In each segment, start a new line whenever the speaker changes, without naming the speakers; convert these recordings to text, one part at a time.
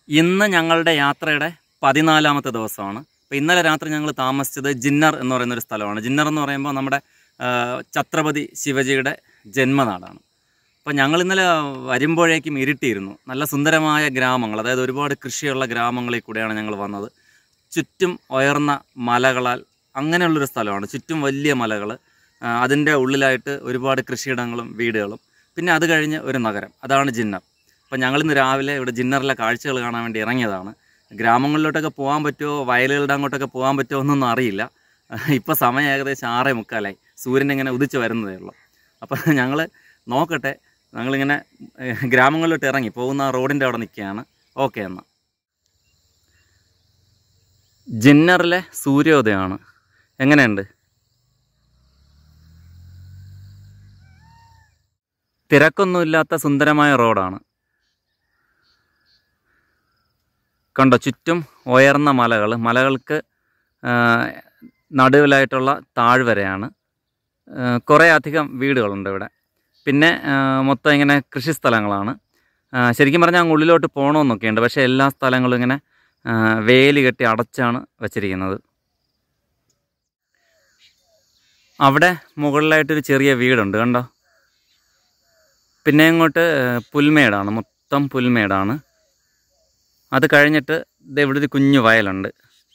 ഇന്ന് ഞങ്ങളുടെ യാത്രയുടെ പതിനാലാമത്തെ ദിവസമാണ് അപ്പോൾ ഇന്നലെ രാത്രി ഞങ്ങൾ താമസിച്ചത് ജിന്നർ എന്ന് പറയുന്ന ഒരു സ്ഥലമാണ് ജിന്നർ എന്ന് പറയുമ്പോൾ നമ്മുടെ ആ, ഛത്രപതി ശിവജിയുടെ ജന്മനാടാണ് അപ്പോൾ ഞങ്ങൾ ഇന്നലെ വരുമ്പോഴേക്കും ഇരുട്ടിയിരുന്നു നല്ല സുന്ദരമായ ഗ്രാമങ്ങൾ അതായത് ഒരുപാട് കൃഷിയുള്ള ഗ്രാമങ്ങളിൽ കൂടെയാണ് ഞങ്ങൾ വന്നത് ചുറ്റും ഉയർന്ന മലകളാൽ അങ്ങനെയുള്ളൊരു സ്ഥലമാണ് ചുറ്റും വലിയ മലകൾ അതിൻ്റെ ഉള്ളിലായിട്ട് ഒരുപാട് കൃഷിയിടങ്ങളും വീടുകളും പിന്നെ അത് കഴിഞ്ഞ് ഒരു നഗരം അതാണ് ജിന്നർ അപ്പം ഞങ്ങളിന്ന് രാവിലെ ഇവിടെ ജിന്നറിലെ കാഴ്ചകൾ കാണാൻ വേണ്ടി ഇറങ്ങിയതാണ് ഗ്രാമങ്ങളിലോട്ടൊക്കെ പോകാൻ പറ്റുമോ വയലുകളുടെ അങ്ങോട്ടൊക്കെ പോകാൻ പറ്റുമോ എന്നൊന്നും അറിയില്ല ഇപ്പോൾ സമയം ഏകദേശം ആറേ മുക്കാലായി സൂര്യൻ ഇങ്ങനെ ഉദിച്ച് വരുന്നതേ ഉള്ളൂ അപ്പം ഞങ്ങൾ നോക്കട്ടെ ഞങ്ങളിങ്ങനെ ഏഹ്, ഗ്രാമങ്ങളിലോട്ട് ഇറങ്ങി പോകുന്ന ആ റോഡിൻ്റെ അവിടെ നിൽക്കുകയാണ് ഓക്കെ എന്നാൽ ജിന്നറിലെ സൂര്യോദയമാണ് എങ്ങനെയുണ്ട് തിരക്കൊന്നുമില്ലാത്ത സുന്ദരമായ റോഡാണ് കണ്ടോ ചുറ്റും ഉയർന്ന മലകൾ മലകൾക്ക് ആ, നടുവിലായിട്ടുള്ള താഴ്വരയാണ് ആ, കുറേ അധികം വീടുകളുണ്ട് ഇവിടെ പിന്നെ ആ, മൊത്തം ഇങ്ങനെ കൃഷിസ്ഥലങ്ങളാണ് ആ, ശരിക്കും പറഞ്ഞാൽ അങ്ങ് ഉള്ളിലോട്ട് പോകണമെന്നൊക്കെ ഉണ്ട് പക്ഷേ എല്ലാ സ്ഥലങ്ങളും ഇങ്ങനെ ആ, വേലി കെട്ടി അടച്ചാണ് വച്ചിരിക്കുന്നത് അവിടെ മുകളിലായിട്ടൊരു ചെറിയ വീടുണ്ട് കണ്ടോ പിന്നെ ഇങ്ങോട്ട് ആ, പുൽമേടാണ് മൊത്തം പുൽമേടാണ് അത് കഴിഞ്ഞിട്ട് ദേ ഇവിടെ ഒരു കുഞ്ഞു വയലുണ്ട്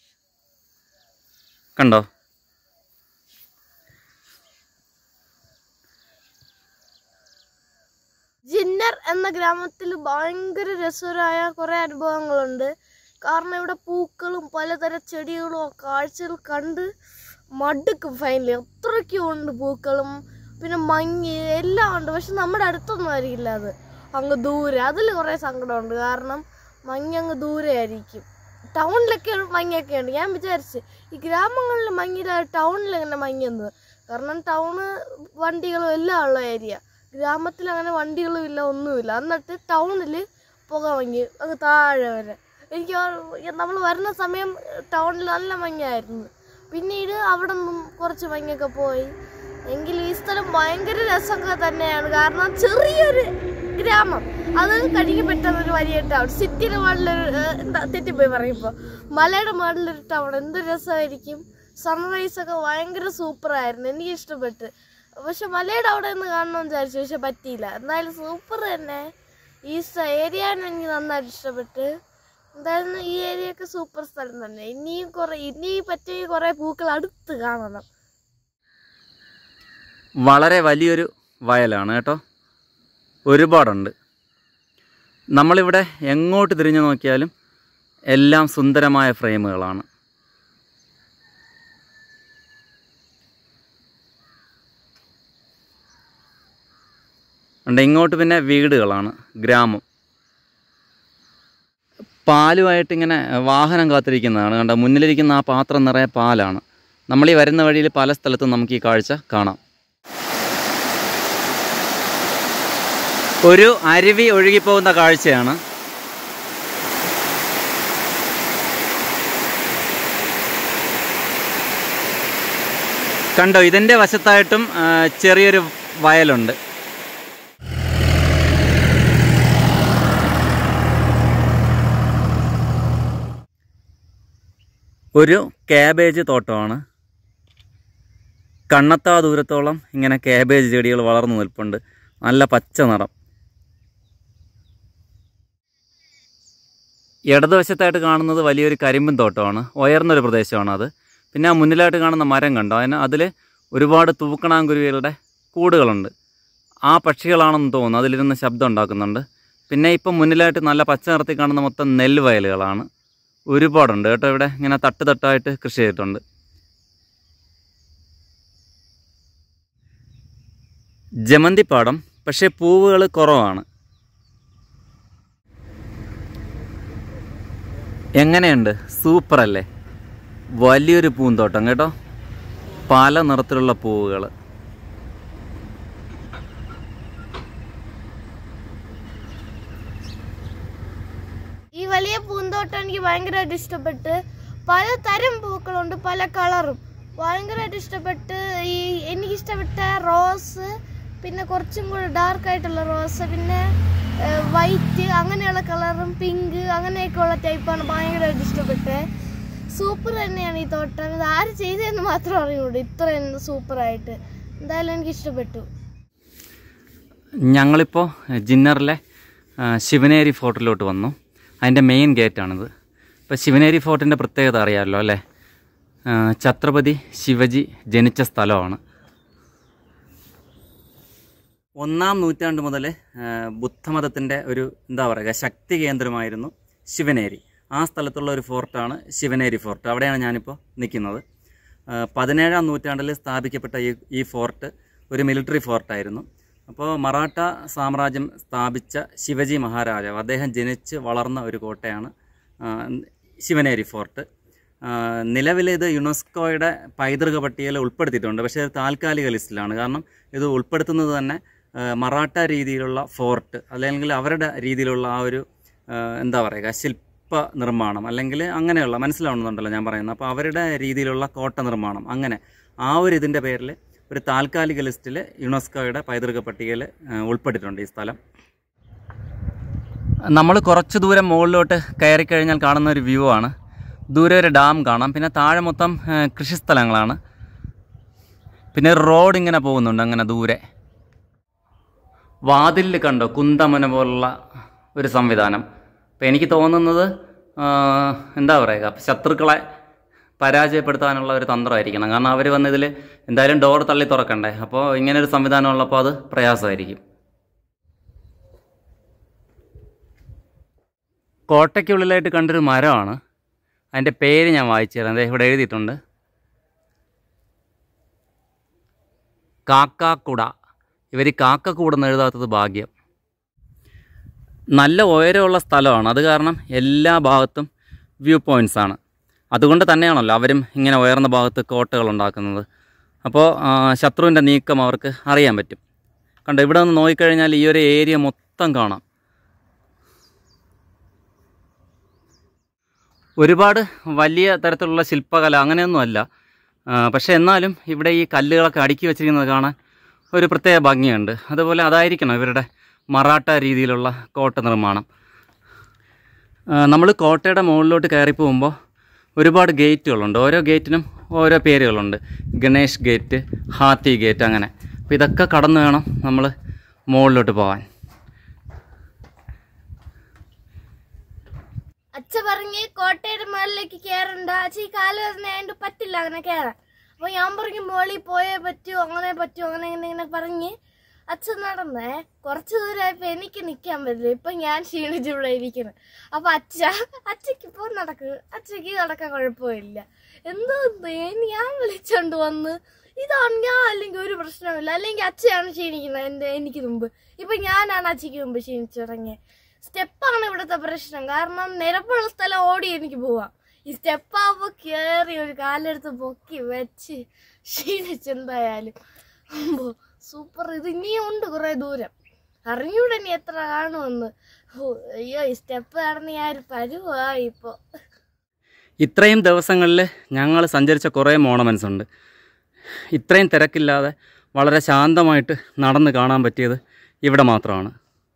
കണ്ടോ
ജിന്നർ എന്ന ഗ്രാമത്തിൽ ഭയങ്കര രസകരമായ കുറേ അനുഭവങ്ങളുണ്ട് കാരണം ഇവിടെ പൂക്കളും പലതരം ചെടികളും ആ കാഴ്ചകൾ കണ്ട് മടുക്കും ഫൈനലി അത്രയ്ക്കും ഉണ്ട് പൂക്കളും പിന്നെ മഞ്ഞ് എല്ലാം ഉണ്ട് പക്ഷെ നമ്മുടെ അടുത്തൊന്നും ആയിരിക്കില്ല അത് അങ്ങ് ദൂരെ അതിൽ കുറേ സങ്കടമുണ്ട് കാരണം മഞ്ഞ് അങ്ങ് ദൂരെ ആയിരിക്കും ടൗണിലൊക്കെ മഞ്ഞൊക്കെ ഉണ്ട് ഞാൻ വിചാരിച്ച് ഈ ഗ്രാമങ്ങളിൽ മഞ്ഞില്ല ടൗണിൽ എങ്ങനെ മഞ്ഞെന്ന് കാരണം ടൗണ് വണ്ടികളും എല്ലാം ഉള്ള ഏരിയ ഗ്രാമത്തിൽ അങ്ങനെ വണ്ടികളും ഇല്ല ഒന്നുമില്ല എന്നിട്ട് ടൗണിൽ പുക മഞ്ഞ് അങ്ങ് താഴെ വരെ എനിക്ക് നമ്മൾ വരുന്ന സമയം ടൗണിൽ നല്ല മഞ്ഞായിരുന്നു പിന്നീട് അവിടെ നിന്നും കുറച്ച് മഞ്ഞൊക്കെ പോയി എങ്കിലും ഈ സ്ഥലം ഭയങ്കര രസമൊക്കെ തന്നെയാണ് കാരണം ചെറിയൊരു ഗ്രാമം അത് കഴിഞ്ഞ് പെട്ടെന്ന് ഒരു വലിയ ടൗൺ സിറ്റിയുടെ മുകളിലൊരു ഏഹ്, എന്താ തെറ്റിപ്പോയി പറയുമ്പോൾ മലയുടെ മുകളിലൊരു ടൗൺ എന്ത് രസമായിരിക്കും സൺറൈസ് ഒക്കെ ഭയങ്കര സൂപ്പറായിരുന്നു എനിക്ക് ഇഷ്ടപ്പെട്ട് പക്ഷെ മലയുടെ അവിടെ നിന്ന് കാണണമെന്ന് വിചാരിച്ചു പക്ഷെ പറ്റിയില്ല എന്നാലും സൂപ്പർ തന്നെ ഈ ഏരിയ എനിക്ക് നന്നായിട്ട് ഇഷ്ടപ്പെട്ട് എന്തായാലും ഈ ഏരിയ ഒക്കെ സൂപ്പർ സ്ഥലം തന്നെ ഇനിയും കുറെ ഇനി പറ്റിയ കുറെ പൂക്കൾ അടുത്ത് കാണണം
വളരെ വലിയൊരു വയലാണ് കേട്ടോ ഒരുപാടുണ്ട് നമ്മളിവിടെ എങ്ങോട്ട് തിരിഞ്ഞു നോക്കിയാലും എല്ലാം സുന്ദരമായ ഫ്രെയിമുകളാണ് ഉണ്ട് ഇങ്ങോട്ട് പിന്നെ വീടുകളാണ് ഗ്രാമം പാലുമായിട്ട് ഇങ്ങനെ വാഹനം കാത്തിരിക്കുന്നതാണ് കണ്ടോ മുന്നിലിരിക്കുന്ന ആ പാത്രം നിറയെ പാലാണ് നമ്മൾ ഈ വരുന്ന വഴിയിൽ പല സ്ഥലത്തും നമുക്ക് ഈ കാഴ്ച കാണാം ഒരു അരുവി ഒഴുകിപ്പോകുന്ന കാഴ്ചയാണ് കണ്ടോ ഇതിൻ്റെ വശത്തായിട്ടും ആ, ചെറിയൊരു വയലുണ്ട് ഒരു കാബേജ് തോട്ടമാണ് കണ്ണത്താ ദൂരത്തോളം ഇങ്ങനെ കാബേജ് ചെടികൾ വളർന്നു നിൽപ്പുണ്ട് നല്ല പച്ച നിറം ഇടതുവശത്തായിട്ട് കാണുന്നത് വലിയൊരു കരിമ്പിൻ തോട്ടമാണ് ഉയർന്നൊരു പ്രദേശമാണ് അത് പിന്നെ ആ മുന്നിലായിട്ട് കാണുന്ന മരം കണ്ടോ അതിന് അതിൽ ഒരുപാട് തൂക്കണാങ്കുരുവികളുടെ കൂടുകളുണ്ട് ആ പക്ഷികളാണെന്ന് തോന്നുന്നു അതിലിരുന്ന് ശബ്ദം ഉണ്ടാക്കുന്നുണ്ട് പിന്നെ ഇപ്പം മുന്നിലായിട്ട് നല്ല പച്ച നിറത്തിൽ കാണുന്ന മൊത്തം നെല്ല് വയലുകളാണ് ഒരുപാടുണ്ട് കേട്ടോ ഇവിടെ ഇങ്ങനെ തട്ട് തട്ടായിട്ട് കൃഷി ചെയ്തിട്ടുണ്ട് ജമന്തിപ്പാടം പക്ഷേ പൂവുകൾ കുറവാണ് എങ്ങനെയുണ്ട് സൂപ്പർ അല്ലേ വലിയൊരു പൂന്തോട്ടം കേട്ടോ പല നിറത്തിലുള്ള പൂവുകൾ
ഈ വലിയ പൂന്തോട്ടം എനിക്ക് ഭയങ്കരമായിട്ട് ഇഷ്ടപ്പെട്ട് പല തരം പൂക്കളുണ്ട് പല കളറും ഭയങ്കരമായിട്ട് ഇഷ്ടപ്പെട്ട് ഈ എനിക്ക് ഇഷ്ടപ്പെട്ട റോസ് പിന്നെ കുറച്ചും കൂടെ ഡാർക്ക് ആയിട്ടുള്ള റോസ് പിന്നെ വൈറ്റ് അങ്ങനെയുള്ള കളറും പിങ്ക് അങ്ങനെയൊക്കെയുള്ള ടൈപ്പാണ് ഭയങ്കരമായിട്ട് ഇഷ്ടപ്പെട്ടത് സൂപ്പർ തന്നെയാണ് ഈ തോട്ടം ഇത് ആര് ചെയ്തതെന്ന് മാത്രം അറിയുള്ളൂ ഇത്രയും സൂപ്പറായിട്ട് എന്തായാലും എനിക്ക് ഇഷ്ടപ്പെട്ടു
ഞങ്ങളിപ്പോൾ ജിന്നറിലെ ആ, ശിവനേരി ഫോർട്ടിലോട്ട് വന്നു അതിൻ്റെ മെയിൻ ഗേറ്റാണിത് ഇപ്പോൾ ശിവനേരി ഫോർട്ടിൻ്റെ പ്രത്യേകത അറിയാമല്ലോ അല്ലേ ആ, ഛത്രപതി ശിവജി ജനിച്ച സ്ഥലമാണ് ഒന്നാം നൂറ്റാണ്ട് മുതൽ ബുദ്ധമതത്തിൻ്റെ ഒരു എന്താ പറയുക ശക്തി കേന്ദ്രമായിരുന്നു ശിവനേരി ആ സ്ഥലത്തുള്ള ഒരു ഫോർട്ടാണ് ശിവനേരി ഫോർട്ട് അവിടെയാണ് ഞാനിപ്പോൾ നിൽക്കുന്നത് ആ, പതിനേഴാം നൂറ്റാണ്ടിൽ സ്ഥാപിക്കപ്പെട്ട ഈ ഈ ഫോർട്ട് ഒരു മിലിറ്ററി ഫോർട്ടായിരുന്നു അപ്പോൾ മറാഠ സാമ്രാജ്യം സ്ഥാപിച്ച ശിവജി മഹാരാജാവ് അദ്ദേഹം ജനിച്ച് വളർന്ന ഒരു കോട്ടയാണ് ആ, ശിവനേരി ഫോർട്ട് ആ, നിലവിൽ ഇത് യുനെസ്കോയുടെ പൈതൃക പട്ടികയിൽ ഉൾപ്പെടുത്തിയിട്ടുണ്ട് പക്ഷേ ഇത് താൽക്കാലിക ലിസ്റ്റിലാണ് കാരണം ഇത് ഉൾപ്പെടുത്തുന്നത് തന്നെ ആ, മറാഠ രീതിയിലുള്ള ഫോർട്ട് അല്ലെങ്കിൽ അവരുടെ രീതിയിലുള്ള ആ ഒരു ആ, എന്താ പറയുക ശില്പ നിർമ്മാണം അല്ലെങ്കിൽ അങ്ങനെയുള്ള മനസ്സിലാവുന്നുണ്ടല്ലോ ഞാൻ പറയുന്നത് അപ്പോൾ അവരുടെ രീതിയിലുള്ള കോട്ട നിർമ്മാണം അങ്ങനെ ആ ഒരു ഇതിൻ്റെ പേരിൽ ഒരു താൽക്കാലിക ലിസ്റ്റിൽ യുനെസ്കോയുടെ പൈതൃക പട്ടികയിൽ ആ, ഉൾപ്പെട്ടിട്ടുണ്ട് ഈ സ്ഥലം നമ്മൾ കുറച്ച് ദൂരം മുകളിലോട്ട് കയറി കഴിഞ്ഞാൽ കാണുന്ന ഒരു വ്യൂ ആണ് ദൂരെ ഒരു ഡാം കാണാം പിന്നെ താഴെ മൊത്തം ആ, കൃഷിസ്ഥലങ്ങളാണ് പിന്നെ ഒരു റോഡ് ഇങ്ങനെ പോകുന്നുണ്ട് അങ്ങനെ ദൂരെ വാതിലിൽ കണ്ടോ കുന്തമന പോലുള്ള ഒരു സംവിധാനം അപ്പം എനിക്ക് തോന്നുന്നത് ആ, എന്താ പറയുക ശത്രുക്കളെ പരാജയപ്പെടുത്താനുള്ള ഒരു തന്ത്രമായിരിക്കണം കാരണം അവർ വന്നതിൽ എന്തായാലും ഡോർ തള്ളി തുറക്കണ്ടേ അപ്പോൾ ഇങ്ങനെ ഒരു സംവിധാനം ഉള്ളപ്പോൾ അത് പ്രയാസമായിരിക്കും കോട്ടയ്ക്കുള്ളിലായിട്ട് കണ്ടൊരു മരമാണ് അതിൻ്റെ പേര് ഞാൻ വായിച്ചു തരാം ദേ ഇവിടെ എഴുതിയിട്ടുണ്ട് കാക്കാക്കുട ഇവർ കാക്കക്കൂട എന്ന് എഴുതാത്തത് ഭാഗ്യം നല്ല ഉയരമുള്ള സ്ഥലമാണ് അത് കാരണം എല്ലാ ഭാഗത്തും വ്യൂ പോയിൻറ്റ്സ് ആണ് അതുകൊണ്ട് തന്നെയാണല്ലോ അവരും ഇങ്ങനെ ഉയർന്ന ഭാഗത്ത് കോട്ടകൾ ഉണ്ടാക്കുന്നത് അപ്പോൾ ആ, ശത്രുവിൻ്റെ നീക്കം അവർക്ക് അറിയാൻ പറ്റും കണ്ടോ ഇവിടെ നിന്ന് നോക്കിക്കഴിഞ്ഞാൽ ഈ ഒരു ഏരിയ മൊത്തം കാണാം ഒരുപാട് വലിയ തരത്തിലുള്ള ശില്പകല അങ്ങനെയൊന്നുമല്ല ആ, പക്ഷേ എന്നാലും ഇവിടെ ഈ കല്ലുകളൊക്കെ അടുക്കി വെച്ചിരിക്കുന്നത് കാണാൻ ഒരു പ്രത്യേക ഭംഗിയുണ്ട് അതുപോലെ അതായിരിക്കണം ഇവരുടെ മറാഠ രീതിയിലുള്ള കോട്ട നിർമ്മാണം നമ്മൾ കോട്ടയുടെ മുകളിലോട്ട് കയറി പോകുമ്പോൾ ഒരുപാട് ഗേറ്റുകളുണ്ട് ഓരോ ഗേറ്റിനും ഓരോ പേരുകളുണ്ട് ഗണേഷ് ഗേറ്റ് ഹാത്തി ഗേറ്റ് അങ്ങനെ അപ്പോൾ ഇതൊക്കെ കടന്നു വേണം നമ്മൾ മുകളിലോട്ട് പോകാൻ
അച്ഛ പറഞ്ഞ് കോട്ടയുടെ മുകളിലേക്ക് കയറണ്ട അച്ഛ ഈ കാല് ആയതുകൊണ്ട് പറ്റില്ല അങ്ങനെ കയറാൻ അപ്പൊ ഞാൻ പറഞ്ഞു മുകളിൽ പോയേ പറ്റൂ അങ്ങനെ പറ്റൂ അങ്ങനെ ഇങ്ങനെ ഇങ്ങനെ പറഞ്ഞ് അച്ഛൻ നടന്നേ കുറച്ച് ദൂരമായപ്പോ എനിക്ക് നിക്കാൻ പറ്റില്ല ഇപ്പൊ ഞാൻ ക്ഷീണിച്ച് ഇവിടെ ഇരിക്കുന്നു അപ്പൊ അച്ഛ അച്ഛക്ക് ഇപ്പൊ നടക്ക് അച്ഛക്ക് നടക്കാൻ കുഴപ്പമില്ല എന്തോ എന്തോ ഇനി ഞാൻ വിളിച്ചോണ്ട് വന്ന് ഇതാണ് ഞാൻ അല്ലെങ്കിൽ ഒരു പ്രശ്നമില്ല അല്ലെങ്കിൽ അച്ഛയാണ് ക്ഷീണിക്കുന്നത് എന്റെ എനിക്ക് മുമ്പ് ഇപ്പൊ ഞാനാണ് അച്ഛക്ക് മുമ്പ് ക്ഷീണിച്ചിറങ്ങിയത് സ്റ്റെപ്പാണ് ഇവിടുത്തെ പ്രശ്നം കാരണം നിരപ്പുള്ള സ്ഥലം ഓടി എനിക്ക് പോവാം ഈ സ്റ്റെപ്പാകുമ്പോ കേറി ഒരു കാലെടുത്ത് പൊക്കി വെച്ച് ക്ഷീണിച്ചെന്തായാലും അമ്പോ സൂപ്പർ ഇത് ഇനിയും ഉണ്ട് കുറെ ദൂരം അറിഞ്ഞൂടെ ഇനി എത്ര കാണുമെന്ന് ഓ അയ്യോ ഈ സ്റ്റെപ്പ് കടന്ന് ഞാൻ ഒരു പരുവായി ഇപ്പൊ
ഇത്രയും ദിവസങ്ങളിൽ ഞങ്ങൾ സഞ്ചരിച്ച കുറേ മോണമെൻസ് ഉണ്ട് ഇത്രയും തിരക്കില്ലാതെ വളരെ ശാന്തമായിട്ട് നടന്ന് കാണാൻ പറ്റിയത് ഇവിടെ മാത്രമാണ്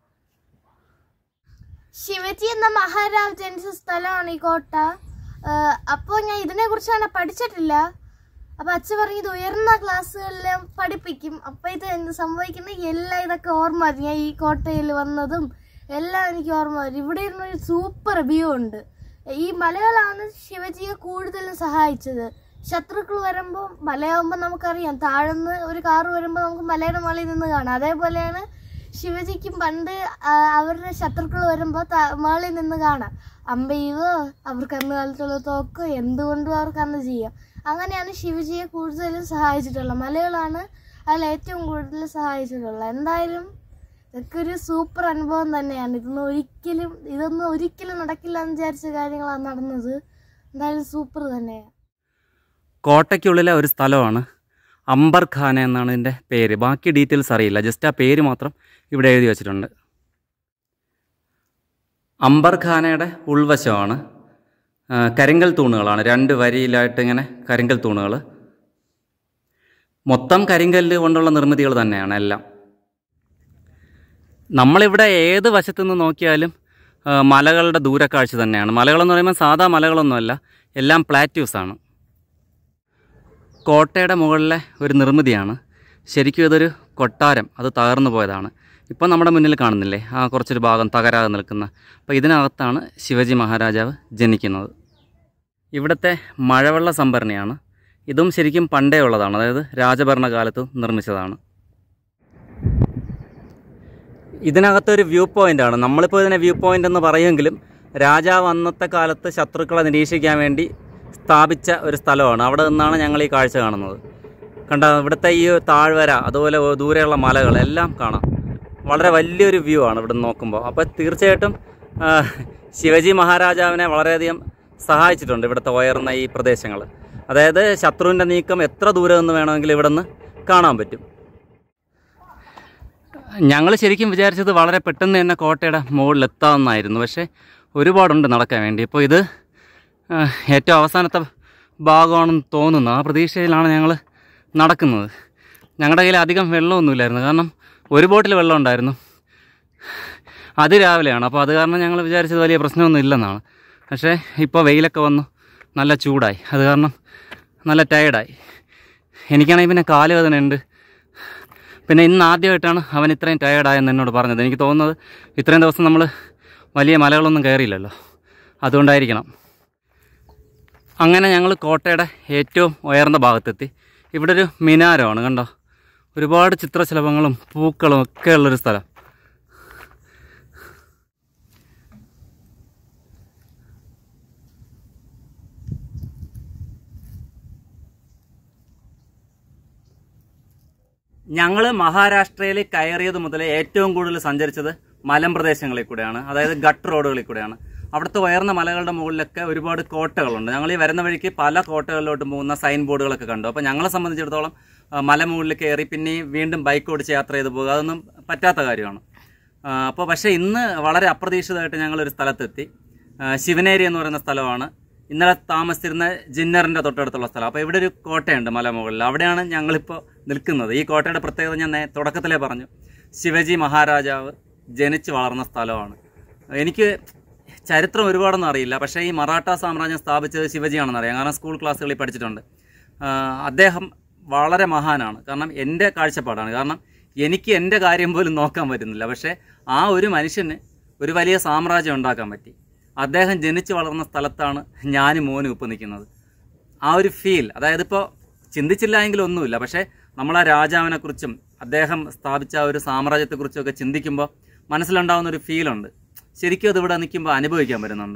ശിവജി എന്ന മഹാരാജ് ജനിച്ച സ്ഥലമാണ് ഈ കോട്ട ആഹ് അപ്പോ ഞാൻ ഇതിനെ കുറിച്ച് അങ്ങനെ പഠിച്ചിട്ടില്ല അപ്പൊ അച്ഛൻ പറഞ്ഞു ഇത് ഉയർന്ന ക്ലാസ്സുകളിലും പഠിപ്പിക്കും അപ്പൊ ഇത് എന്ത് സംഭവിക്കുന്ന എല്ലാം ഇതൊക്കെ ഓർമ്മ വരും ഞാൻ ഈ കോട്ടയിൽ വന്നതും എല്ലാം എനിക്ക് ഓർമ്മ വരും ഇവിടെ ഇരുന്ന് ഒരു സൂപ്പർ വ്യൂ ഉണ്ട് ഈ മലകളാണ് ശിവജിയെ കൂടുതലും സഹായിച്ചത് ശത്രുക്കൾ വരുമ്പോൾ മലയാകുമ്പോൾ നമുക്കറിയാം താഴ്ന്ന് ഒരു കാറ് വരുമ്പോൾ നമുക്ക് മലയുടെ മുകളിൽ നിന്ന് കാണാം അതേപോലെയാണ് ശിവജിക്കും പണ്ട് ആ, അവരുടെ ശത്രുക്കൾ വരുമ്പോൾ മുകളിൽ നിന്ന് കാണാം അമ്പയുകയോ അവർക്ക് അന്ന് കാലത്തുള്ള തോക്കോ എന്തുകൊണ്ടും അവർക്ക് അന്ന് ചെയ്യാം അങ്ങനെയാണ് ശിവജിയെ കൂടുതലും സഹായിച്ചിട്ടുള്ളത് മലകളാണ് അതിൽ ഏറ്റവും കൂടുതൽ സഹായിച്ചിട്ടുള്ളത് എന്തായാലും ഇതൊക്കെ ഒരു സൂപ്പർ അനുഭവം തന്നെയാണ് ഇതൊന്നും ഒരിക്കലും ഇതൊന്നും ഒരിക്കലും നടക്കില്ല എന്ന് വിചാരിച്ച കാര്യങ്ങളാണ് നടന്നത് എന്തായാലും സൂപ്പർ തന്നെയാണ്
കോട്ടയ്ക്കുള്ളിലെ ഒരു സ്ഥലമാണ് അംബർ ഖാന എന്നാണ് ഇതിൻ്റെ പേര് ബാക്കി ഡീറ്റെയിൽസ് അറിയില്ല ജസ്റ്റ് ആ പേര് മാത്രം ഇവിടെ എഴുതി വച്ചിട്ടുണ്ട് അംബർ ഖാനയുടെ ഉൾവശമാണ് ആ, കരിങ്കൽ തൂണുകളാണ് രണ്ട് വരിയിലായിട്ട് ഇങ്ങനെ കരിങ്കൽ തൂണുകൾ മൊത്തം കരിങ്കല്ല് കൊണ്ടുള്ള നിർമ്മിതികൾ തന്നെയാണ് എല്ലാം നമ്മളിവിടെ ഏത് വശത്തു നിന്ന് നോക്കിയാലും ആ, മലകളുടെ ദൂരക്കാഴ്ച തന്നെയാണ് മലകളെന്ന് പറയുമ്പോൾ സാധാ മലകളൊന്നുമല്ല എല്ലാം പ്ലാറ്റ്യൂസ് ആണ് കോട്ടയുടെ മുകളിലെ ഒരു നിർമ്മിതിയാണ് ശരിക്കും ഇതൊരു കൊട്ടാരം അത് തകർന്നു പോയതാണ് ഇപ്പം നമ്മുടെ മുന്നിൽ കാണുന്നില്ലേ ആ കുറച്ചൊരു ഭാഗം തകരാതെ നിൽക്കുന്ന അപ്പോൾ ഇതിനകത്താണ് ശിവജി മഹാരാജാവ് ജനിക്കുന്നത് ഇവിടുത്തെ മഴവെള്ള സംഭരണിയാണ് ഇതും ശരിക്കും പണ്ടേ ഉള്ളതാണ് അതായത് രാജഭരണകാലത്ത് നിർമ്മിച്ചതാണ് ഇതിനകത്തൊരു വ്യൂ പോയിൻ്റ് ആണ് നമ്മളിപ്പോൾ ഇതിനെ വ്യൂ പോയിൻ്റ് എന്ന് പറയുമെങ്കിലും രാജാവ് അന്നത്തെ കാലത്ത് ശത്രുക്കളെ നിരീക്ഷിക്കാൻ വേണ്ടി സ്ഥാപിച്ച ഒരു സ്ഥലമാണ് അവിടെ നിന്നാണ് ഞങ്ങൾ ഈ കാഴ്ച കാണുന്നത് കണ്ട ഇവിടുത്തെ ഈ താഴ്വര അതുപോലെ ദൂരെയുള്ള മലകൾ എല്ലാം കാണാം വളരെ വലിയൊരു വ്യൂ ആണ് ഇവിടെ നിന്ന് നോക്കുമ്പോൾ അപ്പോൾ തീർച്ചയായിട്ടും ആ, ശിവജി മഹാരാജാവിനെ വളരെയധികം സഹായിച്ചിട്ടുണ്ട് ഇവിടുത്തെ ഉയർന്ന ഈ പ്രദേശങ്ങൾ അതായത് ശത്രുവിൻ്റെ നീക്കം എത്ര ദൂരെ നിന്ന് വേണമെങ്കിലും ഇവിടെ നിന്ന് കാണാൻ പറ്റും ഞങ്ങൾ ശരിക്കും വിചാരിച്ചത് വളരെ പെട്ടെന്ന് തന്നെ കോട്ടയുടെ മുകളിൽ എത്താമെന്നായിരുന്നു പക്ഷേ ഒരുപാടുണ്ട് നടക്കാൻ വേണ്ടി ഇപ്പോൾ ഇത് ആ, ഏറ്റവും അവസാനത്തെ ഭാഗമാണെന്ന് തോന്നുന്നു ആ പ്രതീക്ഷയിലാണ് ഞങ്ങൾ നടക്കുന്നത് ഞങ്ങളുടെ കയ്യിൽ അധികം വെള്ളമൊന്നുമില്ലായിരുന്നു കാരണം ഒരു ബോട്ടിൽ വെള്ളം ഉണ്ടായിരുന്നു അത് രാവിലെയാണ് അപ്പോൾ അത് കാരണം ഞങ്ങൾ വിചാരിച്ചത് വലിയ പ്രശ്നമൊന്നും ഇല്ലെന്നാണ് പക്ഷേ ഇപ്പോൾ വെയിലൊക്കെ വന്നു നല്ല ചൂടായി അത് കാരണം നല്ല ടയേർഡായി എനിക്കാണെങ്കിൽ പിന്നെ കാല് വേദനയുണ്ട് പിന്നെ ഇന്ന് ആദ്യമായിട്ടാണ് അവൻ ഇത്രയും ടയേർഡായെന്ന് എന്നോട് പറഞ്ഞത് എനിക്ക് തോന്നുന്നത് ഇത്രയും ദിവസം നമ്മൾ വലിയ മലകളൊന്നും കയറിയില്ലല്ലോ അതുകൊണ്ടായിരിക്കണം അങ്ങനെ ഞങ്ങൾ കോട്ടയുടെ ഏറ്റവും ഉയർന്ന ഭാഗത്തെത്തി ഇവിടെ ഒരു മിനാരമാണ് കണ്ടോ ഒരുപാട് ചിത്രശലഭങ്ങളും പൂക്കളും ഒക്കെ ഉള്ളൊരു സ്ഥലം ഞങ്ങൾ മഹാരാഷ്ട്രയിൽ കയറിയത് മുതൽ ഏറ്റവും കൂടുതൽ സഞ്ചരിച്ചത് മലമ്പ്രദേശങ്ങളിൽ കൂടെയാണ് അതായത് ഗട്ട് റോഡുകളിൽ കൂടെയാണ് അവിടുത്തെ ഉയർന്ന മലകളുടെ മുകളിലൊക്കെ ഒരുപാട് കോട്ടകളുണ്ട് ഞങ്ങൾ ഈ വരുന്ന വഴിക്ക് പല കോട്ടകളിലോട്ട് പോകുന്ന സൈൻ ബോർഡുകളൊക്കെ കണ്ടു അപ്പോൾ ഞങ്ങളെ സംബന്ധിച്ചിടത്തോളം ആ, മലമുകളിൽ കയറി പിന്നെ വീണ്ടും ബൈക്ക് ഓടിച്ച് യാത്ര ചെയ്ത് പോകുക അതൊന്നും പറ്റാത്ത കാര്യമാണ് അപ്പോൾ പക്ഷേ ഇന്ന് വളരെ അപ്രതീക്ഷിതമായിട്ട് ഞങ്ങളൊരു സ്ഥലത്തെത്തി ആ, ശിവനേരി എന്ന് പറയുന്ന സ്ഥലമാണ് ഇന്നലെ താമസിച്ചിരുന്ന ജിന്നറിൻ്റെ തൊട്ടടുത്തുള്ള സ്ഥലം അപ്പോൾ ഇവിടെ ഒരു കോട്ടയുണ്ട് മലമുകളിൽ അവിടെയാണ് ഞങ്ങളിപ്പോൾ നിൽക്കുന്നത് ഈ കോട്ടയുടെ പ്രത്യേകത ഞാൻ നേ- തുടക്കത്തിലേ പറഞ്ഞു ശിവജി മഹാരാജാവ് ജനിച്ച് വളർന്ന സ്ഥലമാണ് എനിക്ക് ചരിത്രം ഒരുപാടൊന്നും അറിയില്ല പക്ഷേ ഈ മറാഠ സാമ്രാജ്യം സ്ഥാപിച്ചത് ശിവജിയാണെന്ന് അറിയാം കാരണം സ്കൂൾ ക്ലാസ്സുകളിൽ പഠിച്ചിട്ടുണ്ട് ആ, അദ്ദേഹം വളരെ മഹാനാണ് കാരണം എൻ്റെ കാഴ്ചപ്പാടാണ് കാരണം എനിക്ക് എൻ്റെ കാര്യം പോലും നോക്കാൻ പറ്റുന്നില്ല പക്ഷേ ആ ഒരു മനുഷ്യന് ഒരു വലിയ സാമ്രാജ്യം ഉണ്ടാക്കാൻ പറ്റി അദ്ദേഹം ജനിച്ചു വളർന്ന സ്ഥലത്താണ് ഞാനും മോനും ഇപ്പോൾ നിൽക്കുന്നത് ആ ഒരു ഫീൽ അതായത് ഇപ്പോൾ ചിന്തിച്ചില്ല എങ്കിൽ ഒന്നുമില്ല പക്ഷേ നമ്മൾ ആ രാജാവിനെക്കുറിച്ചും അദ്ദേഹം സ്ഥാപിച്ച ആ ഒരു സാമ്രാജ്യത്തെക്കുറിച്ചും ഒക്കെ ചിന്തിക്കുമ്പോൾ മനസ്സിലുണ്ടാകുന്ന ഒരു ഫീലുണ്ട് ശരിക്കും അത് ഇവിടെ നിൽക്കുമ്പോൾ അനുഭവിക്കാൻ പറ്റുന്നുണ്ട്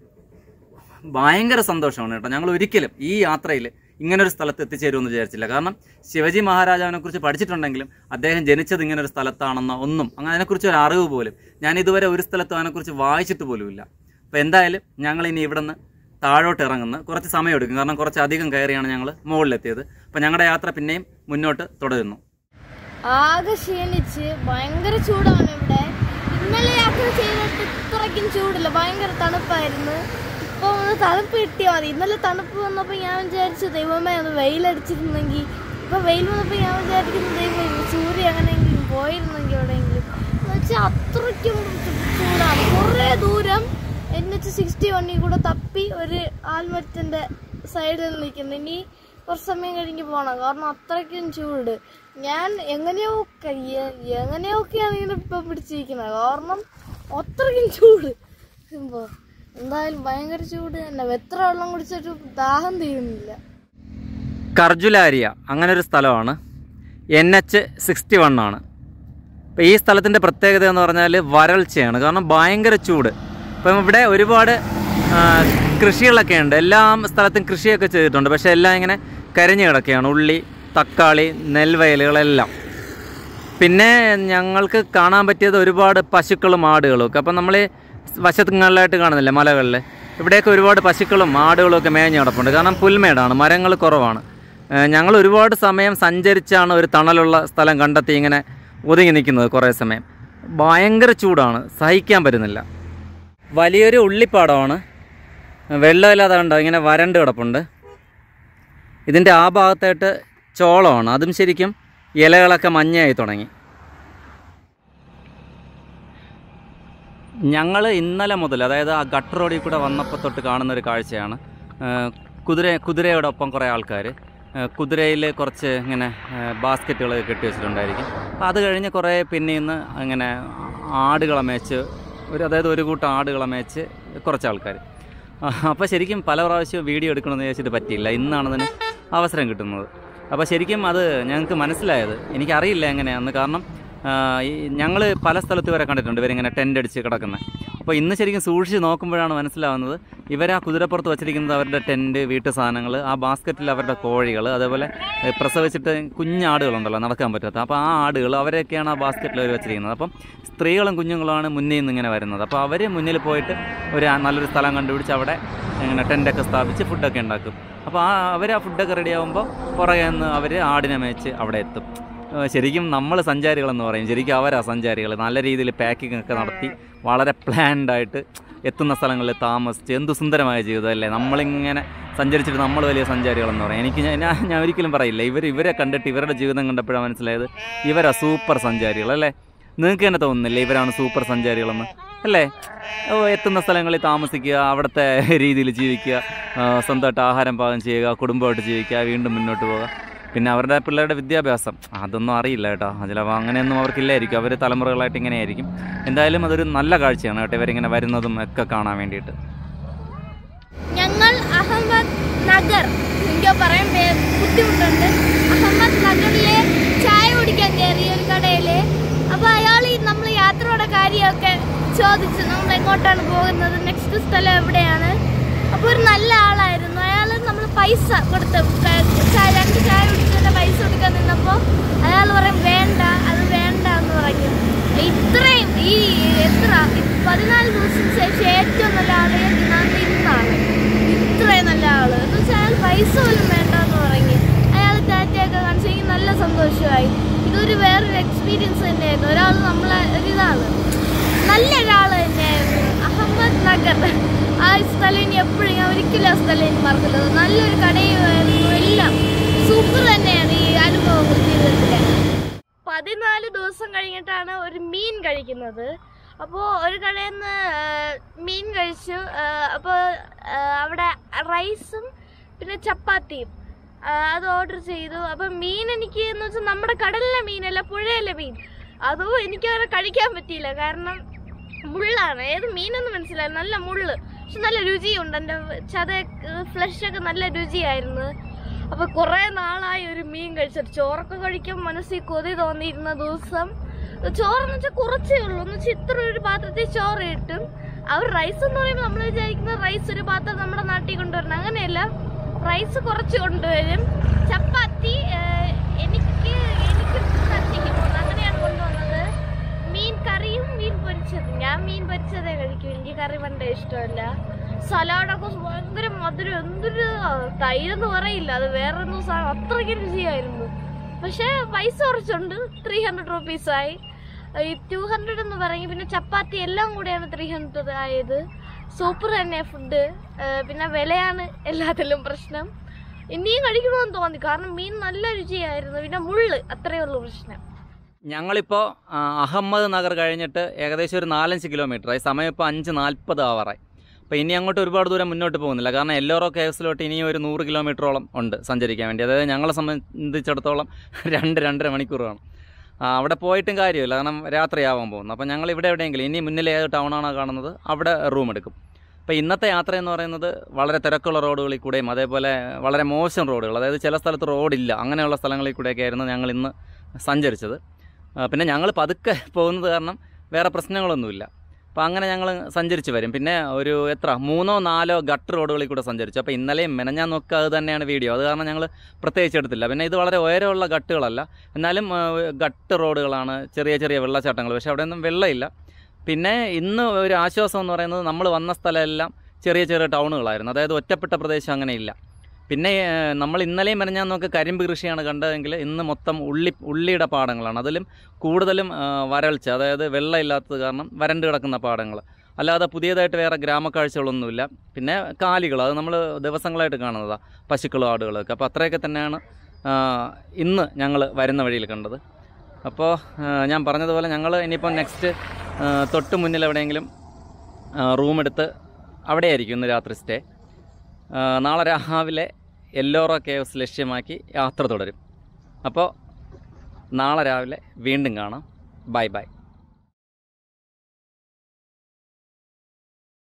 ഭയങ്കര സന്തോഷമാണ് കേട്ടോ ഞങ്ങൾ ഒരിക്കലും ഈ യാത്രയിൽ ഇങ്ങനൊരു സ്ഥലത്ത് എത്തിച്ചേരുമെന്ന് വിചാരിച്ചില്ല കാരണം ശിവജി മഹാരാജാവിനെ കുറിച്ച് പഠിച്ചിട്ടുണ്ടെങ്കിലും അദ്ദേഹം ജനിച്ചത് ഇങ്ങനെ ഒരു സ്ഥലത്താണെന്ന ഒന്നും അങ്ങനെ അതിനെക്കുറിച്ച് ഒരു അറിവ് പോലും ഞാൻ ഇതുവരെ ഒരു സ്ഥലത്തും അതിനെക്കുറിച്ച് വായിച്ചിട്ട് പോലുമില്ല അപ്പോൾ എന്തായാലും ഞങ്ങൾ ഇനി ഇവിടെ നിന്ന് താഴോട്ട് ഇറങ്ങുന്നു കുറച്ച് സമയം എടുക്കും കാരണം കുറച്ച് അധികം കയറിയാണ് ഞങ്ങൾ മുകളിലെത്തിയത് അപ്പോൾ ഞങ്ങളുടെ യാത്ര പിന്നെയും മുന്നോട്ട് തുടരുന്നു
ആകെ ക്ഷീണിച്ച് ഭയങ്കര ചൂടാണ് ഇവിടെ ഇന്നലെ യാത്ര ചെയ്തിട്ട് ഇത്രയ്ക്കും ചൂടില്ല ഭയങ്കര തണുപ്പായിരുന്നു ഇപ്പൊ ഒന്ന് തണുപ്പ് കിട്ടിയാൽ മതി ഇന്നലെ തണുപ്പ് വന്നപ്പോൾ ഞാൻ വിചാരിച്ചു ദൈവമേ ഒന്ന് വെയിലടിച്ചിരുന്നെങ്കിൽ ഇപ്പൊ വെയിൽ വന്നപ്പോൾ ഞാൻ വിചാരിക്കുന്നു ദൈവം സൂര്യ അങ്ങനെയെങ്കിലും പോയിരുന്നെങ്കിൽ എവിടെയെങ്കിലും എന്ന് വെച്ചാൽ അത്രയ്ക്കും ചൂടാണ് കുറേ ദൂരം എൻ എച്ച് സിക്സ്റ്റി വണ്ണിൽ കൂടെ തപ്പി ഒരു ആൽമരത്തിന്റെ സൈഡിൽ നിൽക്കുന്നു ഇനി കുറച്ച് സമയം കഴിഞ്ഞ് പോകണം കാരണം അത്രയ്ക്കും ചൂട് ഞാൻ എങ്ങനെയോ ക- എ- എങ്ങനെയൊക്കെയാണ് ഇങ്ങനെ ഇപ്പം പിടിച്ചിരിക്കുന്നത് കാരണം അത്രയ്ക്കും ചൂട് ഇപ്പൊ എന്തായാലും ഭയങ്കര ചൂട് തന്നെ എത്ര വെള്ളം കുടിച്ചിട്ട് ദാഹം തീരുന്നില്ല
കർജുലാരിയ അങ്ങനെ ഒരു സ്ഥലമാണ് എൻ എച്ച് സിക്സ്റ്റി വൺ ആണ് അപ്പോൾ ഈ സ്ഥലത്തിൻ്റെ പ്രത്യേകത എന്ന് പറഞ്ഞാൽ വരൾച്ചയാണ് കാരണം ഭയങ്കര ചൂട് ഇപ്പം ഇവിടെ ഒരുപാട് ആ, കൃഷികളൊക്കെ ഉണ്ട് എല്ലാ സ്ഥലത്തും കൃഷിയൊക്കെ ചെയ്തിട്ടുണ്ട് പക്ഷേ എല്ലാം ഇങ്ങനെ കരിഞ്ഞു കിടക്കുകയാണ് ഉള്ളി തക്കാളി നെൽവയലുകളെല്ലാം പിന്നെ ഞങ്ങൾക്ക് കാണാൻ പറ്റിയത് ഒരുപാട് പശുക്കളും ആടുകളും ഒക്കെ അപ്പം നമ്മൾ വശങ്ങളിലായിട്ട് കാണുന്നില്ലേ മലകളിൽ ഇവിടെയൊക്കെ ഒരുപാട് പശുക്കളും ആടുകളും ഒക്കെ മേഞ്ഞ് കിടപ്പുണ്ട് കാരണം പുൽമേടാണ് മരങ്ങൾ കുറവാണ് ഏഹ് ഞങ്ങൾ ഒരുപാട് സമയം സഞ്ചരിച്ചാണ് ഒരു തണലുള്ള സ്ഥലം കണ്ടെത്തി ഇങ്ങനെ ഒതുങ്ങി നിൽക്കുന്നത് കുറേ സമയം ഭയങ്കര ചൂടാണ് സഹിക്കാൻ പറ്റുന്നില്ല വലിയൊരു ഉള്ളിപ്പാടമാണ് വെള്ളമില്ലാതെ കണ്ടോ ഇങ്ങനെ വരണ്ട് കിടപ്പുണ്ട് ഇതിൻ്റെ ആ ഭാഗത്തായിട്ട് ചോളമാണ് അതും ശരിക്കും ഇലകളൊക്കെ മഞ്ഞയായി തുടങ്ങി ഞങ്ങൾ ഇന്നലെ മുതൽ അതായത് ആ ഗട്ടർ റോഡിൽ കൂടെ വന്നപ്പോൾ തൊട്ട് കാണുന്ന ഒരു കാഴ്ചയാണ് ആ, കുതിര കുതിരയോടൊപ്പം കുറേ ആൾക്കാർ കുതിരയിൽ കുറച്ച് ഇങ്ങനെ ബാസ്ക്കറ്റുകൾ കെട്ടി വെച്ചിട്ടുണ്ടായിരിക്കും അപ്പോൾ അത് കഴിഞ്ഞ് കുറേ പിന്നിൽ നിന്ന് ഇങ്ങനെ ആടുകളെ മേച്ച് ഒരു അതായത് ഒരു കൂട്ടം ആടുകളെ മേച്ച് കുറച്ച് ആൾക്കാർ അപ്പോൾ ശരിക്കും പല പ്രാവശ്യവും വീഡിയോ എടുക്കണമെന്ന് ചോദിച്ചിട്ട് പറ്റിയില്ല ഇന്നാണ് അതിന് അവസരം കിട്ടുന്നത് അപ്പോൾ ശരിക്കും അത് ഞങ്ങൾക്ക് മനസ്സിലായത് എനിക്കറിയില്ല എങ്ങനെയാണെന്ന് കാരണം ഞങ്ങൾ പല സ്ഥലത്ത് വരെ കണ്ടിട്ടുണ്ട് ഇവരിങ്ങനെ ടെൻ്റ് അടിച്ച് കിടക്കുന്നത് അപ്പോൾ ഇന്ന് ശരിക്കും സൂക്ഷിച്ച് നോക്കുമ്പോഴാണ് മനസ്സിലാവുന്നത് ഇവർ ആ കുതിരപ്പുറത്ത് വച്ചിരിക്കുന്നത് അവരുടെ ടെൻറ്റ് വീട്ടു സാധനങ്ങൾ ആ ബാസ്ക്കറ്റിൽ അവരുടെ കോഴികൾ അതേപോലെ ഏ, പ്രസവിച്ചിട്ട് കുഞ്ഞാടുകളുണ്ടല്ലോ നടക്കാൻ പറ്റാത്ത അപ്പോൾ ആ ആടുകൾ അവരെയൊക്കെയാണ് ആ ബാസ്ക്കറ്റിൽ അവർ വെച്ചിരിക്കുന്നത് അപ്പം സ്ത്രീകളും കുഞ്ഞുങ്ങളുമാണ് മുന്നിൽ നിന്ന് ഇങ്ങനെ വരുന്നത് അപ്പോൾ അവർ മുന്നിൽ പോയിട്ട് ഒരു ആ നല്ലൊരു സ്ഥലം കണ്ടുപിടിച്ച് അവിടെ ഇങ്ങനെ ടെൻ്റൊക്കെ സ്ഥാപിച്ച് ഫുഡൊക്കെ ഉണ്ടാക്കും അപ്പോൾ ആ അവർ ആ ഫുഡൊക്കെ റെഡിയാകുമ്പോൾ പുറകെ നിന്ന് അവർ ആടിനെ മേച്ച് അവിടെ എത്തും ഏഹ് ശരിക്കും നമ്മൾ സഞ്ചാരികളെന്ന് പറയും ശരിക്കും അവരാ സഞ്ചാരികൾ നല്ല രീതിയിൽ പാക്കിംഗ് ഒക്കെ നടത്തി വളരെ പ്ലാൻഡ് ആയിട്ട് എത്തുന്ന സ്ഥലങ്ങളിൽ താമസിച്ച് എന്ത് സുന്ദരമായ ജീവിതം അല്ലേ നമ്മളിങ്ങനെ സഞ്ചരിച്ചിട്ട് നമ്മൾ വലിയ സഞ്ചാരികളെന്ന് പറയും എനിക്ക് ഞാൻ ഞാൻ- ഞാൻ ഒരിക്കലും പറയില്ല ഇവർ ഇവരെ കണ്ടിട്ട് ഇവരുടെ ജീവിതം കണ്ടപ്പോഴാണ് മനസ്സിലായത് ഇവരാ സൂപ്പർ സഞ്ചാരികൾ അല്ലേ നിങ്ങൾക്ക് തന്നെ തോന്നുന്നില്ലേ ഇവരാണ് സൂപ്പർ സഞ്ചാരികളെന്ന് അല്ലേ ഓ എത്തുന്ന സ്ഥലങ്ങളിൽ താമസിക്കുക അവിടുത്തെ രീതിയിൽ ജീവിക്കുക ആ, സ്വന്തമായിട്ട് ആഹാരം പാകം ചെയ്യുക കുടുംബമായിട്ട് ജീവിക്കുക വീണ്ടും മുന്നോട്ട് പോവുക പിന്നെ അവരുടെ പിള്ളേരുടെ വിദ്യാഭ്യാസം അതൊന്നും അറിയില്ല കേട്ടോ ചിലപ്പോൾ അങ്ങനെയൊന്നും അവർക്കില്ലായിരിക്കും അവർ തലമുറകളായിട്ട് ഇങ്ങനെയായിരിക്കും എന്തായാലും അതൊരു നല്ല കാഴ്ചയാണ് കേട്ടോ ഇവരിങ്ങനെ വരുന്നതും ഒക്കെ കാണാൻ വേണ്ടിയിട്ട്
ഞങ്ങൾ അഹമ്മദ് നഗർ എനിക്ക് പറയാൻ പേ- ബുദ്ധിമുട്ടുണ്ട് അഹമ്മദ് നഗറിലെ ചായ കുടിക്കാൻ കയറി ഒരു കടയിൽ അപ്പോൾ അയാൾ ഈ നമ്മൾ യാത്രയുടെ കാര്യമൊക്കെ ചോദിച്ചു നമ്മൾ എങ്ങോട്ടാണ് പോകുന്നത് നെക്സ്റ്റ് സ്ഥലം എവിടെയാണ് അപ്പോൾ ഒരു നല്ല ആളായിരുന്നു അയാൾ നമ്മൾ പൈസ കൊടുത്ത് ക- ചായ രണ്ട് ചായ കുടിച്ചതിൻ്റെ പൈസ കൊടുക്കാൻ നിന്നപ്പോൾ അയാൾ പറയും വേണ്ട അത് വേണ്ട എന്ന് പറഞ്ഞു ഇത്രയും ഈ എത്ര പതിനാല് ദിവസത്തിന് ശേഷം ഏറ്റവും നല്ല ആളെ ഞാൻ ഇന്നാണ് ഇത്രയും നല്ല ആള് എന്ന് വെച്ചാൽ അയാൾ പൈസ പോലും വേണ്ട എന്ന് പറഞ്ഞു അയാൾ ടാറ്റയൊക്കെ കാണിച്ചു എനിക്ക് നല്ല സന്തോഷമായി ഇതൊരു വേറൊരു എക്സ്പീരിയൻസ് തന്നെയായിരുന്നു ഒരാൾ നമ്മളെ ഒരിതാണ് നല്ല ഒരാൾ തന്നെയായിരുന്നു അഹമ്മദ് നഗർ ആ സ്ഥലം ഇനി എപ്പോഴും ഞാൻ ഒരിക്കലും ആ സ്ഥലം എനിക്ക് മറക്കില്ല നല്ലൊരു കടയുമായിരുന്നു എല്ലാം സൂപ്പർ തന്നെയാണ് ഈ അനുഭവങ്ങൾ ജീവിതത്തിലെ പതിനാല് ദിവസം കഴിഞ്ഞിട്ടാണ് ഒരു മീൻ കഴിക്കുന്നത് അപ്പോൾ ഒരു കടയിൽ നിന്ന് മീൻ കഴിച്ചു അപ്പോൾ അവിടെ റൈസും പിന്നെ ചപ്പാത്തിയും ആ, അത് ഓർഡർ ചെയ്തു അപ്പം മീൻ എനിക്ക് എന്ന് വെച്ചാൽ നമ്മുടെ കടലിലെ മീനല്ല പുഴയിലെ മീൻ അതും എനിക്ക് അങ്ങനെ കഴിക്കാൻ പറ്റിയില്ല കാരണം മുള്ളാണ് ഏത് മീനെന്ന് മനസ്സിലായി നല്ല മുള്ള് പക്ഷെ നല്ല രുചിയുണ്ട് എൻ്റെ ചത ഫ്ലഷ് ഒക്കെ നല്ല രുചിയായിരുന്നു അപ്പൊ കുറെ നാളായി ഒരു മീൻ കഴിച്ചിട്ട് ചോറൊക്കെ കഴിക്കാൻ മനസ്സിൽ കൊതി തോന്നിയിരുന്ന ദിവസം ചോറെന്ന് വെച്ചാൽ കുറച്ചേ ഉള്ളൂ എന്ന് വെച്ചാൽ ഇത്ര ഒരു പാത്രത്തിൽ ചോറ് കിട്ടും അവർ റൈസ് എന്ന് പറയുമ്പോൾ നമ്മൾ വിചാരിക്കുന്ന റൈസ് ഒരു പാത്രം നമ്മുടെ നാട്ടിൽ കൊണ്ടുവരണം അങ്ങനെയല്ല റൈസ് കുറച്ച് കൊണ്ടുവരും ചപ്പാത്തി ഏഹ്, എനിക്ക് എനിക്ക് തട്ടിക്ക് പോകുന്നു അങ്ങനെയാണ് കൊണ്ടുവന്നത് മീൻ കറിയും മീൻ പൊരിച്ചതും ഞാൻ മീൻ പൊരിച്ചതേ കഴിക്കും എനിക്ക് കറി പണ്ടേ ഇഷ്ടമല്ല സലാഡൊക്കെ ഭയങ്കര മധുരം എന്തൊരു തൈരെന്ന് പറയില്ല അത് വേറെ എന്തോ സാധനം അത്രയ്ക്ക് രുചിയായിരുന്നു പക്ഷേ പൈസ കുറച്ചുണ്ട് ത്രീ ഹൺഡ്രഡ് റുപ്പീസായി ഈ ടു ഹൺഡ്രഡ് എന്ന് പറയും പിന്നെ ചപ്പാത്തി എല്ലാം കൂടെയാണ് ത്രീ ഹൺഡ്രഡ് ആയത് സൂപ്പർ തന്നെ ഫുഡ് പിന്നെ വിലയാണ് എല്ലാത്തിലും പ്രശ്നം ഇനിയും കഴിക്കണമെന്ന് തോന്നി കാരണം മീൻ നല്ല രുചിയായിരുന്നു പിന്നെ മുള്ള് അത്രയേ ഉള്ളൂ പ്രശ്നം
ഞങ്ങളിപ്പോൾ അഹമ്മദ് നഗർ കഴിഞ്ഞിട്ട് ഏകദേശം ഒരു നാലഞ്ച് കിലോമീറ്ററായി സമയം ഇപ്പോൾ അഞ്ച് നാൽപ്പത് ആവാറായി അപ്പോൾ ഇനി അങ്ങോട്ട് ഒരുപാട് ദൂരം മുന്നോട്ട് പോകുന്നില്ല കാരണം എല്ലോറോ കേവ്സിലോട്ട് ഇനിയും ഒരു നൂറ് കിലോമീറ്ററോളം ഉണ്ട് സഞ്ചരിക്കാൻ വേണ്ടി അതായത് ഞങ്ങളെ സംബന്ധിച്ചിടത്തോളം രണ്ട് രണ്ടര മണിക്കൂറാണ് ആ, അവിടെ പോയിട്ടും കാര്യമില്ല കാരണം രാത്രിയാവാൻ പോകുന്നു അപ്പോൾ ഞങ്ങൾ ഇവിടെ എവിടെയെങ്കിലും ഇനി മുന്നിൽ ഏത് ടൗണാണോ കാണുന്നത് അവിടെ റൂം എടുക്കും അപ്പോൾ ഇന്നത്തെ യാത്ര എന്ന് പറയുന്നത് വളരെ തിരക്കുള്ള റോഡുകളിൽ കൂടെയും അതേപോലെ വളരെ മോശം റോഡുകൾ അതായത് ചില സ്ഥലത്ത് റോഡില്ല അങ്ങനെയുള്ള സ്ഥലങ്ങളിൽ കൂടെയൊക്കെ ആയിരുന്നു ഞങ്ങൾ ഇന്ന് സഞ്ചരിച്ചത് ആ, പിന്നെ ഞങ്ങൾ പതുക്കെ പോകുന്നത് കാരണം വേറെ പ്രശ്നങ്ങളൊന്നുമില്ല അപ്പോൾ അങ്ങനെ ഞങ്ങൾ സഞ്ചരിച്ച് വരും പിന്നെ ഒരു എത്ര മൂന്നോ നാലോ ഗട്ട് റോഡുകളിൽ കൂടെ സഞ്ചരിച്ചു അപ്പോൾ ഇന്നലെയും മെനഞ്ഞാൻ നോക്കുക അത് തന്നെയാണ് വീഡിയോ അത് കാരണം ഞങ്ങൾ പ്രത്യേകിച്ച് എടുത്തില്ല പിന്നെ ഇത് വളരെ ഉയരമുള്ള ഗട്ടുകളല്ല എന്നാലും ആ, ഗട്ട് റോഡുകളാണ് ചെറിയ ചെറിയ വെള്ളച്ചാട്ടങ്ങൾ പക്ഷേ അവിടെയൊന്നും വെള്ളമില്ല പിന്നെ ഇന്ന് ഒരു ആശ്വാസം എന്ന് പറയുന്നത് നമ്മൾ വന്ന സ്ഥലമെല്ലാം ചെറിയ ചെറിയ ടൗണുകളായിരുന്നു അതായത് ഒറ്റപ്പെട്ട പ്രദേശം അങ്ങനെ ഇല്ല പിന്നെ ഏഹ്, നമ്മൾ ഇന്നലെയും മെനഞ്ഞാൻ നോക്കി കരിമ്പ് കൃഷിയാണ് കണ്ടതെങ്കിൽ ഇന്ന് മൊത്തം ഉള്ളി ഉള്ളിയുടെ പാടങ്ങളാണ് അതിലും കൂടുതലും ആ, വരൾച്ച അതായത് വെള്ളമില്ലാത്തത് കാരണം വരണ്ട് കിടക്കുന്ന പാടങ്ങൾ അല്ലാതെ പുതിയതായിട്ട് വേറെ ഗ്രാമക്കാഴ്ചകളൊന്നുമില്ല പിന്നെ കാലികൾ അത് നമ്മൾ ദിവസങ്ങളായിട്ട് കാണുന്നതാണ് പശുക്കളും ആടുകളൊക്കെ അപ്പോൾ അത്രയൊക്കെ തന്നെയാണ് ആ, ഇന്ന് ഞങ്ങൾ വരുന്ന വഴിയിൽ കണ്ടത് അപ്പോൾ ആ, ഞാൻ പറഞ്ഞതുപോലെ ഞങ്ങൾ ഇനിയിപ്പോൾ നെക്സ്റ്റ് തൊട്ട് മുന്നിൽ എവിടെയെങ്കിലും റൂം എടുത്ത് അവിടെയായിരിക്കും ഇന്ന് രാത്രി സ്റ്റേ ആ, നാളെ രാവിലെ എല്ലോറ കേവ്സ് ലക്ഷ്യമാക്കി യാത്ര തുടരും അപ്പോൾ നാളെ രാവിലെ വീണ്ടും കാണാം ബൈ ബൈ